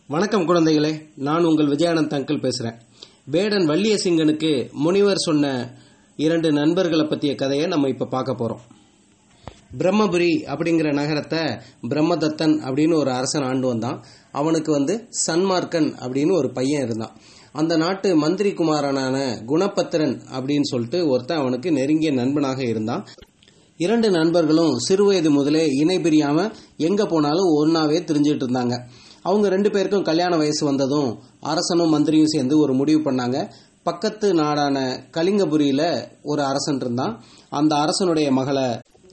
வணக்கம் குழந்தைகளே நான் உங்கள் விஜயானந்த் அங்கிள் பேசுறேன் வேடன் வள்ளியசிங்கனுக்கு முனிவர் சொன்ன இரண்டு நண்பர்களை பற்றிய கதையை நம்ம இப்போ பார்க்க போறோம் பிரம்மபுரி அப்படிங்கிற நகரத்தை பிரம்மதத்தன் அப்படின்னு ஒரு அரசன் ஆண்டு வந்தான் அவனுக்கு வந்து சன்மார்க்கன் அப்படின்னு ஒரு பையன் இருந்தான் அந்த நாட்டு மந்திரி குமாரனான குணபத்திரன் அப்படின்னு சொல்லிட்டு ஒருத்தன் அவனுக்கு நெருங்கிய நண்பனாக இருந்தான் இரண்டு நண்பர்களும் சிறுவயது முதலே இணை பிரியாம எங்க போனாலும் ஒன்னாவே தெரிஞ்சுட்டு இருந்தாங்க அவங்க ரெண்டு பேருக்கும் கல்யாண வயசு வந்ததும் அரசனும் மந்திரியும் சேர்ந்து ஒரு முடிவு பண்ணாங்க பக்கத்து நாடான கலிங்கபுரியில ஒரு அரசன் இருந்தான் அந்த அரசனுடைய மகளை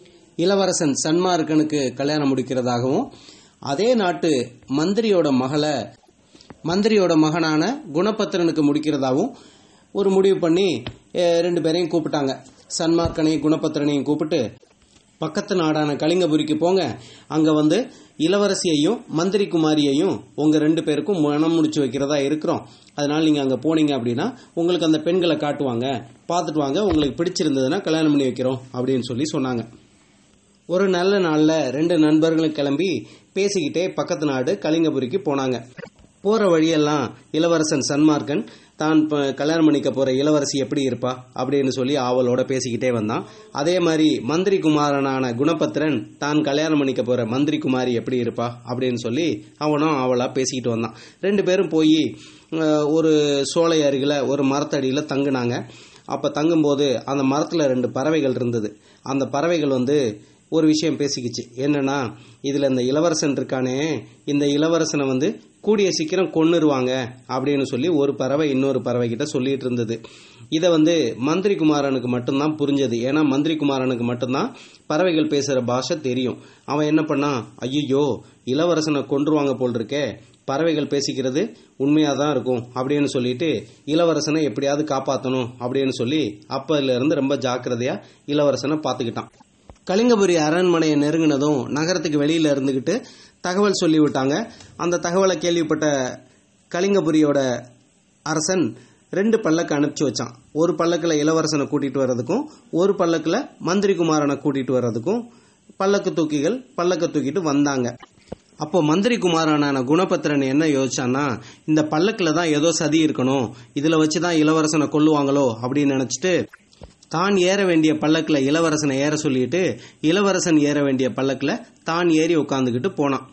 இளவரசன் சன்மார்க்கனுக்கு கல்யாணம் முடிக்கிறதாகவும் அதே நாட்டு மந்திரியோட மகளை மந்திரியோட மகனான குணபத்திரனுக்கு முடிக்கிறதாவும் ஒரு முடிவு பண்ணி அஹ், ரெண்டு பேரையும் கூப்பிட்டாங்க சன்மார்க்கனையும் குணபத்திரனையும் கூப்பிட்டு பக்கத்து நாடான கலிங்கபுரிக்கு போங்க அங்க வந்து இளவரசியையும் மந்திரி குமாரியையும் உங்க ரெண்டு பேருக்கும் மனம் முடிச்சு வைக்கிறதா இருக்கிறோம் அதனால நீங்க அங்க போனீங்க அப்படின்னா உங்களுக்கு அந்த பெண்களை காட்டுவாங்க பார்த்துட்டு வாங்க உங்களுக்கு பிடிச்சிருந்ததுன்னா கல்யாணம் பண்ணி வைக்கிறோம் அப்படின்னு சொல்லி சொன்னாங்க ஒரு நல்ல நாள்ல ரெண்டு நண்பர்களும் கிளம்பி பேசிக்கிட்டே பக்கத்து நாடு கலிங்கபுரிக்கு போனாங்க போற வழியெல்லாம் இளவரசன் சன்மார்க்கன் தான் இப்ப கல்யாணம் பண்ணிக்க போற இளவரசி எப்படி இருப்பா அப்படின்னு சொல்லி ஆவலோட பேசிக்கிட்டே வந்தான் அதே மாதிரி மந்திரி குமாரனான குணபத்திரன் தான் கல்யாணம் பண்ணிக்க போற மந்திரி குமாரி எப்படி இருப்பா அப்படின்னு சொல்லி அவனும் ஆவலா பேசிக்கிட்டு வந்தான் ரெண்டு பேரும் போய் ஒரு சோலை அருகில ஒரு மரத்தடியில தங்குனாங்க அப்ப தங்கும்போது அந்த மரத்துல ரெண்டு பறவைகள் இருந்தது அந்த பறவைகள் வந்து ஒரு விஷயம் பேசிக்கிச்சு என்னன்னா இதுல இந்த இளவரசன் இருக்கானே இந்த இளவரசனை வந்து கூடிய சீக்கிரம் கொன்னுருவாங்க அப்படின்னு சொல்லி ஒரு பறவை இன்னொரு பறவை கிட்ட சொல்லிட்டு இருந்தது இதை வந்து மந்திரி குமாரனுக்கு மட்டும்தான் புரிஞ்சது ஏன்னா மந்திரி குமாரனுக்கு மட்டும்தான் பறவைகள் பேசுற பாஷை தெரியும் அவன் என்ன பண்ணான் ஐயோ இளவரசனை கொன்றுவாங்க போல் இருக்கே பறவைகள் பேசிக்கிறது உண்மையா தான் இருக்கும் அப்படின்னு சொல்லிட்டு இளவரசனை எப்படியாவது காப்பாற்றணும் அப்படின்னு சொல்லி அப்பல இருந்து ரொம்ப ஜாக்கிரதையா இளவரசனை பார்த்துக்கிட்டான் கலிங்கபுரி அரண்மனையை நெருங்கினதும் நகரத்துக்கு வெளியில இருந்துகிட்டு தகவல் சொல்லி விட்டாங்க அந்த தகவலை கேள்விப்பட்ட கலிங்கபுரியோட அரசன் ரெண்டு பல்லக்கு அனுப்பிச்சு வச்சான் ஒரு பல்லக்கில் இளவரசனை கூட்டிட்டு வர்றதுக்கும் ஒரு பல்லக்கில் மந்திரி குமாரனை கூட்டிட்டு வர்றதுக்கும் பல்லக்கு தூக்கிகள் பல்லக்க தூக்கிட்டு வந்தாங்க அப்போ மந்திரி குமாரனான குணபத்திரன் என்ன யோசிச்சான்னா இந்த பல்லக்கில் தான் ஏதோ சதி இருக்கணும் இதுல வச்சு தான் இளவரசனை கொல்லுவாங்களோ அப்படின்னு நினைச்சிட்டு தான் ஏற வேண்டிய பல்லக்கில் இளவரசனை ஏற சொல்லிட்டு இளவரசன் ஏற வேண்டிய பல்லக்கில் தான் ஏறி உட்காந்துக்கிட்டு போனான்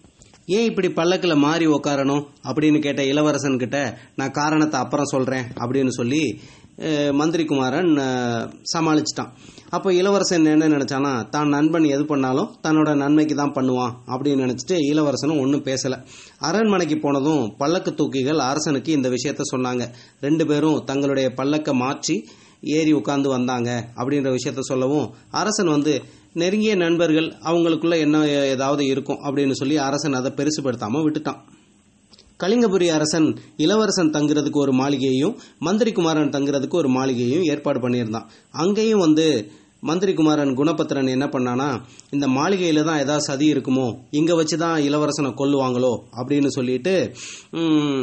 ஏன் இப்படி பல்லக்கில் மாறி உட்காரணும் அப்படின்னு கேட்ட இளவரசன் கிட்ட நான் காரணத்தை அப்புறம் சொல்றேன் அப்படின்னு சொல்லி அஹ், மந்திரி குமாரன் அஹ், சமாளிச்சிட்டான் அப்போ இளவரசன் என்ன நினைச்சானா தான் நண்பன் எது பண்ணாலும் தன்னோட நன்மைக்கு தான் பண்ணுவான் அப்படின்னு நினைச்சிட்டு இளவரசனும் ஒன்றும் பேசல அரண்மனைக்கு போனதும் பல்லக்கு தூக்கிகள் அரசனுக்கு இந்த விஷயத்த சொன்னாங்க ரெண்டு பேரும் தங்களுடைய பல்லக்க மாற்றி ஏறி உட்கார்ந்து வந்தாங்க அப்படின்ற விஷயத்த சொல்லவும் அரசன் வந்து நெருங்கிய நண்பர்கள் அவங்களுக்குள்ள என்ன ஏதாவது இருக்கும் அப்படின்னு சொல்லி அரசன் அதை பெருசுபடுத்தாம விட்டுட்டான் கலிங்கபுரி அரசன் இளவரசன் தங்குறதுக்கு ஒரு மாளிகையையும் மந்திரி குமாரன் தங்குறதுக்கு ஒரு மாளிகையையும் ஏற்பாடு பண்ணியிருந்தான் அங்கேயும் வந்து மந்திரி குமாரன் குணபத்திரன் என்ன பண்ணானா இந்த மாளிகையில தான் ஏதாவது சதி இருக்குமோ இங்க வச்சுதான் இளவரசனை கொல்லுவாங்களோ அப்படின்னு சொல்லிட்டு ம்,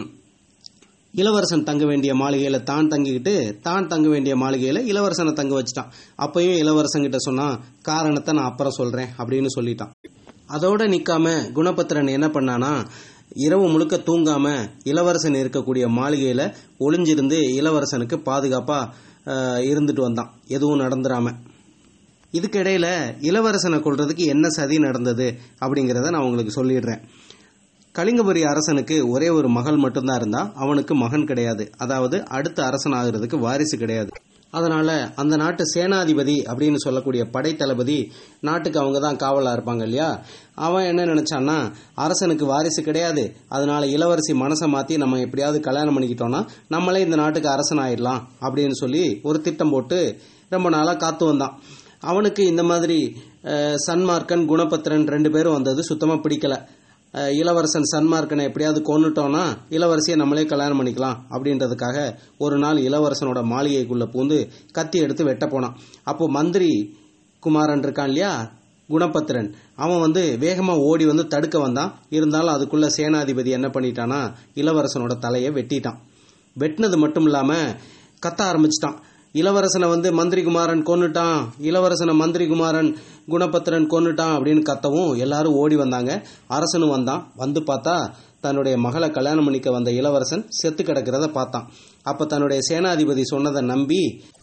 இளவரசன் தங்க வேண்டிய மாளிகையில தான் தங்கிக்கிட்டு தான் தங்க வேண்டிய மாளிகையில இளவரசனை தங்க வச்சுட்டான் அப்பயும் இளவரசன் கிட்ட சொன்னா காரணத்தை நான் அப்புறம் சொல்றேன் அப்படின்னு சொல்லிட்டான் அதோட நிக்காம குணபத்திரன் என்ன பண்ணானா இரவு முழுக்க தூங்காம இளவரசன் இருக்கக்கூடிய மாளிகையில ஒளிஞ்சிருந்து இளவரசனுக்கு பாதுகாப்பா அஹ், இருந்துட்டு வந்தான் எதுவும் நடந்துராம இதுக்கிடையில இளவரசனை கொல்றதுக்கு என்ன சதி நடந்தது அப்படிங்கறத நான் உங்களுக்கு சொல்லிடுறேன் கலிங்கபுரி அரசனுக்கு ஒரே ஒரு மகள் மட்டும்தான் இருந்தா அவனுக்கு மகன் கிடையாது அதாவது அடுத்த அரசன் ஆகிறதுக்கு வாரிசு கிடையாது அதனால அந்த நாட்டு சேனாதிபதி அப்படின்னு சொல்லக்கூடிய படை தளபதி நாட்டுக்கு அவங்க தான் காவலா இருப்பாங்க இல்லையா அவன் என்ன நினைச்சான்னா அரசனுக்கு வாரிசு கிடையாது அதனால இளவரசி மனசை மாத்தி நம்ம எப்படியாவது கல்யாணம் பண்ணிக்கிட்டோம்னா நம்மளே இந்த நாட்டுக்கு அரசன் ஆயிடலாம் அப்படின்னு சொல்லி ஒரு திட்டம் போட்டு ரொம்ப நாளா காத்து வந்தான் அவனுக்கு இந்த மாதிரி அஹ், சன்மார்க்கன் குணபத்திரன் ரெண்டு பேரும் வந்தது சுத்தமா பிடிக்கல அஹ், இளவரசன் சன்மார்க்கனை எப்படியாவது கொன்னுட்டோம்னா இளவரசியை நம்மளே கல்யாணம் பண்ணிக்கலாம் அப்படின்றதுக்காக ஒரு நாள் இளவரசனோட மாளிகைக்குள்ள பூந்து கத்தி எடுத்து வெட்ட போனான் அப்போ மந்திரி குமாரன் இருக்கான் இல்லையா குணபத்திரன் அவன் வந்து வேகமா ஓடி வந்து தடுக்க வந்தான் இருந்தாலும் அதுக்குள்ள சேனாதிபதி என்ன பண்ணிட்டானா இளவரசனோட தலையை வெட்டிட்டான் வெட்டினது மட்டும் இல்லாம கத்த ஆரம்பிச்சிட்டான் இளவரசனை வந்து மந்திரி குமாரன் கொன்னுட்டான் இளவரசனை மந்திரி குமாரன் குணபத்திரன் கொன்னுட்டான் அப்படின்னு கத்தவும் எல்லாரும் ஓடி வந்தாங்க அரசனும் வந்தான் வந்து பார்த்தா தன்னுடைய மகளை கல்யாணம் பண்ணிக்க வந்த இளவரசன் செத்து கிடக்கிறத பார்த்தான் அப்ப தன்னுடைய சேனாதிபதி சொன்னதை நம்பி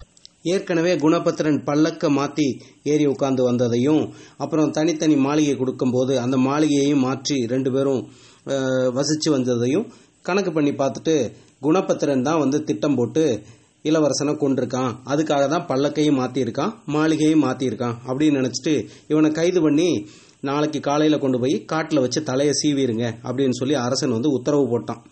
ஏற்கனவே குணபத்திரன் பல்லக்க மாத்தி ஏறி உட்கார்ந்து வந்ததையும் அப்புறம் தனித்தனி மாளிகை கொடுக்கும்போது அந்த மாளிகையையும் மாற்றி ரெண்டு பேரும் அஹ், வசிச்சு வந்ததையும் கணக்கு பண்ணி பார்த்துட்டு குணபத்திரன் தான் வந்து திட்டம் போட்டு இளவரசனை கொண்டிருக்கான் அதுக்காக தான் பல்லக்கையும் மாத்திருக்கான் மாளிகையும் மாத்திருக்கான் அப்படின்னு நினைச்சிட்டு இவனை கைது பண்ணி நாளைக்கு காலையில கொண்டு போய் காட்டுல வச்சு தலையை சீவிருங்க அப்படின்னு சொல்லி அரசன் வந்து உத்தரவு போட்டான்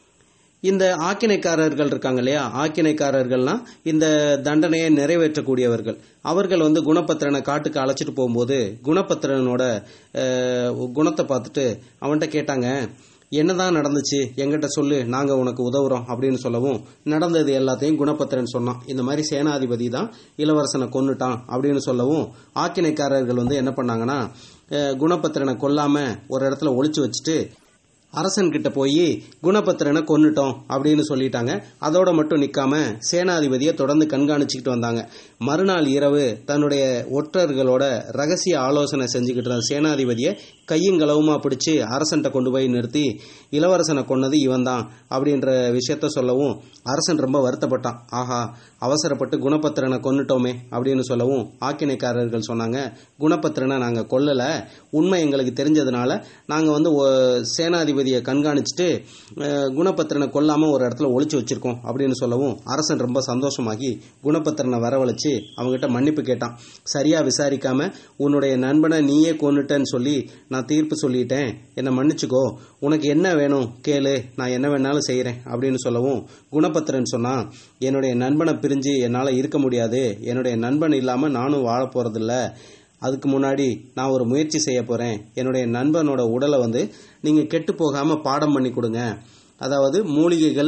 இந்த ஆக்கினைக்காரர்கள் இருக்காங்க இல்லையா ஆக்கினைக்காரர்கள்னா இந்த தண்டனையை நிறைவேற்றக்கூடியவர்கள் அவர்கள் வந்து குணபத்திரனை காட்டுக்கு அழைச்சிட்டு போகும்போது குணபத்திரனோட அஹ், குணத்தை பார்த்துட்டு அவன்கிட்ட கேட்டாங்க என்னதான் நடந்துச்சு எங்கிட்ட சொல்லு நாங்க உனக்கு உதவுறோம் அப்படின்னு சொல்லவும் நடந்தது எல்லாத்தையும் குணபத்திரன் சொன்னான் இந்த மாதிரி சேனாதிபதி தான் இளவரசனை கொன்னுட்டான் அப்படின்னு சொல்லவும் ஆக்கினைக்காரர்கள் வந்து என்ன பண்ணாங்கன்னா அஹ், குணபத்திரனை கொல்லாம ஒரு இடத்துல ஒளிச்சு வச்சுட்டு அரசன் கிட்ட போய் குணபத்திரனை கொன்னுட்டோம் அப்படின்னு சொல்லிட்டாங்க அதோட மட்டும் நிக்காம சேனாதிபதியை தொடர்ந்து கண்காணிச்சுக்கிட்டு வந்தாங்க மறுநாள் இரவு தன்னுடைய ஒற்றர்களோட ரகசிய ஆலோசனை செஞ்சுக்கிட்டு இருந்த சேனாதிபதியை கையும் களவுமா பிடிச்சு அரசன்ட்ட கொண்டு போய் நிறுத்தி இளவரசனை கொன்னது இவன் தான் அப்படின்ற விஷயத்த சொல்லவும் அரசன் ரொம்ப வருத்தப்பட்டான் ஆஹா அவசரப்பட்டு குணபத்திரனை கொன்னுட்டோமே அப்படின்னு சொல்லவும் ஆக்கினைக்காரர்கள் சொன்னாங்க குணபத்திரனை நாங்க கொல்லல உண்மை எங்களுக்கு தெரிஞ்சதுனால நாங்க வந்து ஒ- சேனாதிபதியை கண்காணிச்சுட்டு அஹ், குணபத்திரனை கொல்லாம ஒரு இடத்துல ஒளிச்சு வச்சிருக்கோம் அப்படின்னு சொல்லவும் அரசன் ரொம்ப சந்தோஷமாகி குணபத்திரனை வரவழைச்சு அவங்ககிட்ட மன்னிப்பு கேட்டான் சரியா விசாரிக்காம உன்னுடைய நண்பனை நீயே கொன்னுட்டேன்னு சொல்லி நான் தீர்ப்பு சொல்லிட்டேன் என்னை மன்னிச்சுக்கோ உனக்கு என்ன வேணும் கேளு நான் என்ன வேணாலும் செய்யறேன் அப்படின்னு சொல்லவும் குணபத்திரன் சொன்னா என்னுடைய நண்பனை பிரிஞ்சு என்னால இருக்க முடியாது என்னுடைய நண்பன் இல்லாம நானும் வாழ போறதில்ல அதுக்கு முன்னாடி நான் ஒரு முயற்சி செய்ய போறேன் என்னுடைய நண்பனோட உடலை வந்து நீங்க கெட்டு போகாம பாடம் பண்ணி கொடுங்க அதாவது மூலிகைகள்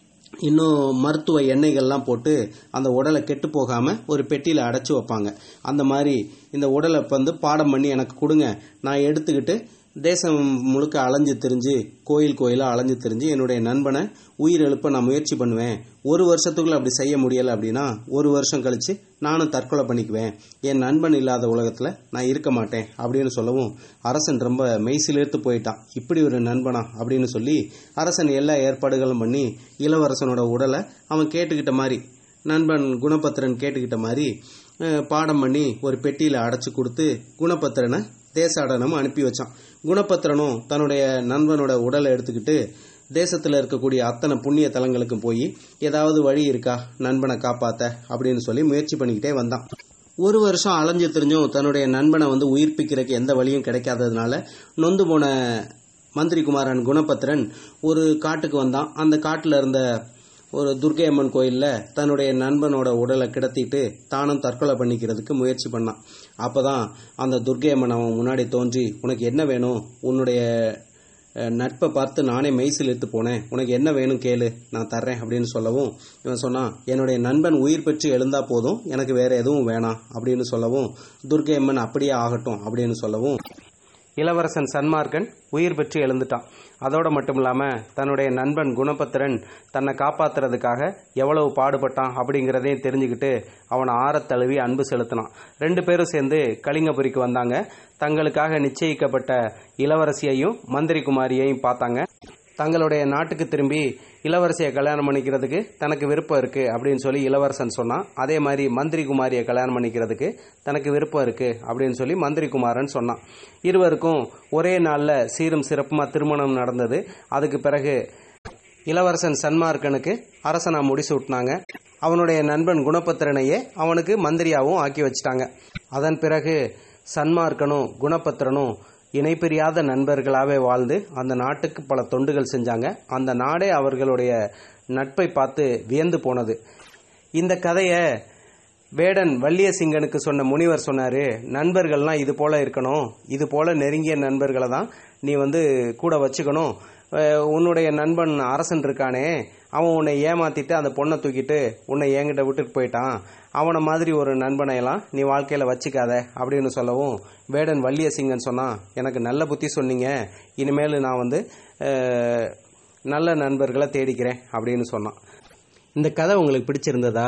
இன்னும் மருத்துவ எண்ணெய்கள்லாம் போட்டு அந்த உடலை கெட்டு போகாம ஒரு பெட்டியில அடைச்சு வைப்பாங்க அந்த மாதிரி இந்த உடலை வந்து பாடம் பண்ணி எனக்கு கொடுங்க நான் எடுத்துக்கிட்டு தேசம் முழுக்க அலைஞ்சு திரிஞ்சு கோயில் கோயிலா அலைஞ்சு திரிஞ்சு என்னுடைய நண்பனை உயிர் எழுப்ப நான் முயற்சி பண்ணுவேன் ஒரு வருஷத்துக்குள்ள அப்படி செய்ய முடியல அப்படின்னா ஒரு வருஷம் கழிச்சு நானும் தற்கொலை பண்ணிக்குவேன் என் நண்பன் இல்லாத உலகத்துல நான் இருக்க மாட்டேன் அப்படின்னு சொல்லவும் அரசன் ரொம்ப மெய்சிலிர்த்து போயிட்டான் இப்படி ஒரு நண்பனா அப்படின்னு சொல்லி அரசன் எல்லா ஏற்பாடுகளும் பண்ணி இளவரசனோட உடலை அவன் கேட்டுக்கிட்ட மாதிரி நண்பன் குணபத்திரன் கேட்டுக்கிட்ட மாதிரி அஹ், பாடம் பண்ணி ஒரு பெட்டியில அடைச்சு கொடுத்து குணபத்திரனை தேசாடனம் அனுப்பி வச்சான் குணபத்திரனும் தன்னுடைய நண்பனோட உடலை எடுத்துக்கிட்டு தேசத்துல இருக்கக்கூடிய அத்தனை புண்ணிய தலங்களுக்கும் போய் ஏதாவது வழி இருக்கா நண்பனை காப்பாத்த அப்படின்னு சொல்லி முயற்சி பண்ணிக்கிட்டே வந்தான் ஒரு வருஷம் அலைஞ்சு தெரிஞ்சும் தன்னுடைய நண்பனை வந்து உயிர்ப்பிக்கிறதுக்கு எந்த வழியும் கிடைக்காததுனால நொந்து போன மந்திரி குமாரன் குணபத்திரன் ஒரு காட்டுக்கு வந்தான் அந்த காட்டுல இருந்த ஒரு துர்க்கை அம்மன் கோயில்ல தன்னுடைய நண்பனோட உடலை கிடத்திட்டு தானும் தற்கொலை பண்ணிக்கிறதுக்கு முயற்சி பண்ணான் அப்பதான் அந்த துர்க்கை அம்மன் அவன் முன்னாடி தோன்றி உனக்கு என்ன வேணும் உன்னுடைய அஹ், நட்பை பார்த்து நானே மெய்சில் எடுத்து போனேன் உனக்கு என்ன வேணும் கேளு நான் தர்றேன் அப்படின்னு சொல்லவும் இவன் சொன்னான் என்னுடைய நண்பன் உயிர் பெற்று எழுந்தா போதும் எனக்கு வேற எதுவும் வேணாம் அப்படின்னு சொல்லவும் துர்க்கை அம்மன் அப்படியே ஆகட்டும் அப்படின்னு சொல்லவும் இளவரசன் சன்மார்க்கன் உயிர் பெற்று எழுந்துட்டான் அதோட மட்டும் இல்லாம தன்னுடைய நண்பன் குணபத்திரன் தன்னை காப்பாத்துறதுக்காக எவ்வளவு பாடுபட்டான் அப்படிங்கிறதையும் தெரிஞ்சுக்கிட்டு அவனை ஆறத் தழுவி அன்பு செலுத்தினான் ரெண்டு பேரும் சேர்ந்து கலிங்கபுரிக்கு வந்தாங்க தங்களுக்காக நிச்சயிக்கப்பட்ட இளவரசியையும் மந்திரி குமாரியையும் பார்த்தாங்க தங்களுடைய நாட்டுக்கு திரும்பி இளவரசியை கல்யாணம் பண்ணிக்கிறதுக்கு தனக்கு விருப்பம் இருக்கு அப்படின்னு சொல்லி இளவரசன் சொன்னான் அதே மாதிரி மந்திரி குமாரியை கல்யாணம் பண்ணிக்கிறதுக்கு தனக்கு விருப்பம் இருக்கு அப்படின்னு சொல்லி மந்திரி குமாரன் சொன்னான் இருவருக்கும் ஒரே நாள்ல சீரும் சிறப்புமா திருமணம் நடந்தது அதுக்கு பிறகு இளவரசன் சன்மார்க்கனுக்கு அரசனா முடிசூட்டினாங்க அவனுடைய நண்பன் குணபத்திரனையே அவனுக்கு மந்திரியாவும் ஆக்கி வச்சிட்டாங்க அதன் பிறகு சன்மார்க்கனும் குணபத்திரனும் இணைப்பிரியாத நண்பர்களாவே வாழ்ந்து அந்த நாட்டுக்கு பல தொண்டுகள் செஞ்சாங்க அந்த நாடே அவர்களுடைய நட்பை பார்த்து வியந்து போனது இந்த கதையை வேடன் வள்ளியசிங்கனுக்கு சொன்ன முனிவர் சொன்னாரு நண்பர்கள்லாம் இது போல இருக்கணும் இது போல நெருங்கிய நண்பர்களை தான் நீ வந்து கூட வச்சுக்கணும் அஹ் உன்னுடைய நண்பன் அரசன் இருக்கானே அவன் உன்னை ஏமாத்திட்டு அந்த பொண்ணை தூக்கிட்டு உன்னை என்கிட்ட விட்டுட்டு போயிட்டான் அவனை மாதிரி ஒரு நண்பனை எல்லாம் நீ வாழ்க்கையில வச்சுக்காத அப்படின்னு சொல்லவும் வேடன் வள்ளியசிங்கன் சொன்னான் எனக்கு நல்ல புத்தி சொன்னீங்க இனிமேல் நான் வந்து அஹ், நல்ல நண்பர்களை தேடிக்கிறேன் அப்படின்னு சொன்னான் இந்த கதை உங்களுக்கு பிடிச்சிருந்ததா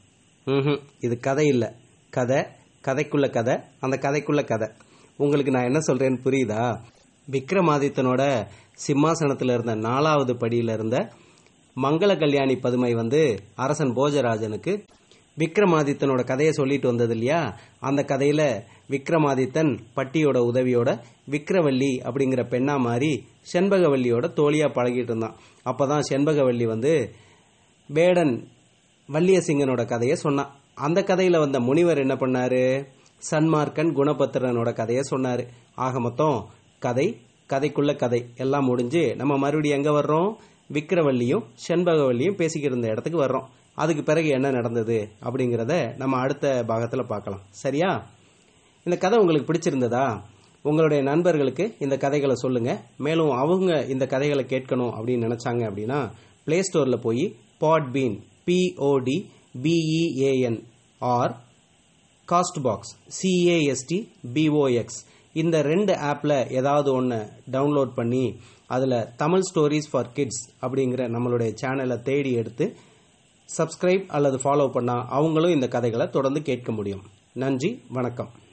ம் இது கதை இல்லை கதை கதைக்குள்ள கதை அந்த கதைக்குள்ள கதை உங்களுக்கு நான் என்ன சொல்றேன்னு புரியுதா விக்ரமாதித்தனோட சிம்மாசனத்தில் இருந்த நாலாவது படியில இருந்த மங்கள கல்யாணி பதுமை வந்து அரசன் போஜராஜனுக்கு விக்ரமாதித்தனோட கதையை சொல்லிட்டு வந்தது இல்லையா அந்த கதையில விக்ரமாதித்தன் பட்டியோட உதவியோட விக்ரவல்லி அப்படிங்கிற பெண்ணா மாறி செண்பகவல்லியோட தோழியா பழகிட்டு இருந்தான் அப்பதான் செண்பகவல்லி வந்து வேடன் வள்ளியசிங்கனோட கதையை சொன்னான் அந்த கதையில வந்த முனிவர் என்ன பண்ணாரு சன்மார்க்கன் குணபத்திரனோட கதையை சொன்னாரு ஆக மொத்தம் கதை கதைக்குள்ள கதை எல்லாம் முடிஞ்சு நம்ம மறுபடியும் எங்க வர்றோம் விக்ரவல்லியும் செண்பகவல்லியும் பேசிக்கிட்டு இருந்த இடத்துக்கு வர்றோம் அதுக்கு பிறகு என்ன நடந்தது அப்படிங்கிறத நம்ம அடுத்த பாகத்துல பார்க்கலாம் சரியா இந்த கதை உங்களுக்கு பிடிச்சிருந்ததா உங்களுடைய நண்பர்களுக்கு இந்த கதைகளை சொல்லுங்க மேலும் அவங்க இந்த கதைகளை கேட்கணும் அப்படின்னு நினைச்சாங்க அப்படின்னா பிளே ஸ்டோர்ல போய் Podbean P O D B E A N or Castbox C A S T B O X இந்த ரெண்டு ஆப்பில் ஏதாவது ஒன்று டவுன்லோட் பண்ணி அதில் தமிழ் ஸ்டோரிஸ் ஃபார் கிட்ஸ் அப்படிங்கிற நம்மளுடைய சேனலை தேடி எடுத்து சப்ஸ்கிரைப் அல்லது ஃபாலோ பண்ணால் அவங்களும் இந்த கதைகளை தொடர்ந்து கேட்க முடியும் நன்றி வணக்கம்